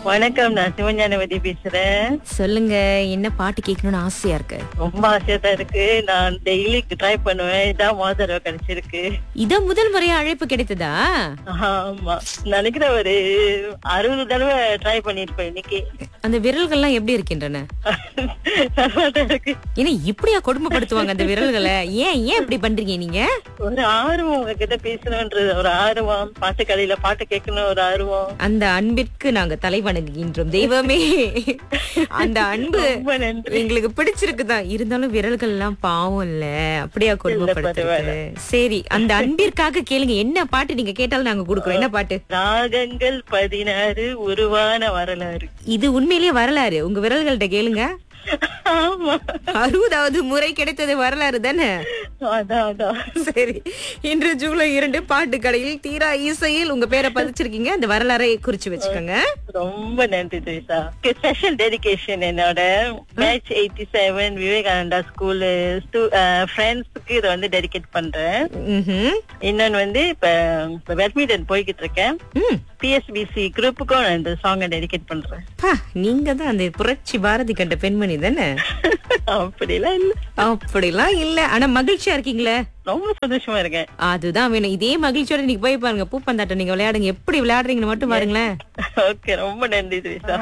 வணக்கம் நான் சிவஞானவதி பேசுறேன் சொல்லுங்க என்ன பாட்டு கேட்கணும்னு ஆசையா இருக்கு ரொம்ப ஆசையா தான் இருக்கு நான் டெய்லி ட்ரை பண்ணுவேன் இதான் மொதல் தடவை கிடைச்சிருக்கு இத முதல் முறையா அழைப்பு கிடைத்ததா ஆமா நினைக்கிறேன் ஒரு அறுபது தடவை ட்ரை பண்ணிருப்பேன் இன்னைக்கு அந்த விரல்கள்லாம் எப்படி இருக்கின்றன நல்லா தான் இருக்கு ஏன்னா இப்படியா கொடுமைப்படுத்துவாங்க அந்த விரல்களை ஏன் ஏன் இப்படி பண்றீங்க நீங்க ஒரு ஆர்வம் உங்ககிட்ட பேசணும்ன்றது ஒரு ஆர்வம் பாட்டு கடையில பாட்டு கேட்கணும் ஒரு ஆர்வம் அந்த அன்பிற்கு நாங்க தலை வணங்குகின்றோம் தெய்வமே அந்த அன்பு ரொம்ப நன்றி எங்களுக்கு பிடிச்சிருக்குதான் இருந்தாலும் விரல்கள் எல்லாம் பாவம் இல்ல அப்படியா கொடுமைப்படுத்துறது சரி அந்த அன்பிற்காக கேளுங்க என்ன பாட்டு நீங்க கேட்டாலும் நாங்க கொடுக்குறோம் என்ன பாட்டு ராகங்கள் பதினாறு உருவான வரலாறு இது உண்மையிலேயே வரலாறு உங்க விரல்கள்ட்ட கேளுங்க ஆமா அறுபதாவது முறை கிடைத்தது வரலாறு தானே அதான் அதான் சரி இன்று ஜூலை இரண்டு பாட்டு கடையில் தீரா இசையில் உங்க பேரை பதிச்சிருக்கீங்க அந்த வரலாறை குறிச்சு வச்சுக்கோங்க ரொம்ப நன்றி திரிசா ஸ்பெஷல் டெடிகேஷன் என்னோட batch eighty seven Vivekananda school ஃப்ரெண்ட்ஸுக்கு இதை வந்து டெடிகேட் பண்றேன் ம்ஹும். இன்னொன்னு வந்து இப்ப இப்ப பேட்மிண்டன் போய்கிட்டு இருக்கேன் ம். பிஎஸ்பிசி குரூப்புக்கும் நான் இந்த சாங்கை டெடிகேட் பண்றேன் பா, நீங்க தான் அந்த புரட்சி பாரதி கண்ட பெண்மணி தானே அப்படிலாம் இல்ல அப்படிலாம் இல்ல ஆனா மகிழ்ச்சியா இருக்கீங்களே ரொம்ப சந்தோஷமா இருக்கேன் அதுதான் வேணும் இதே மகிழ்ச்சியோட நீங்க போய் பாருங்க பூப்பந்தாட்டம் நீங்க விளையாடுங்க எப்படி விளையாடுறீங்கன்னு மட்டும் பாருங்களேன் ஓகே ரொம்ப நன்றி திரிசா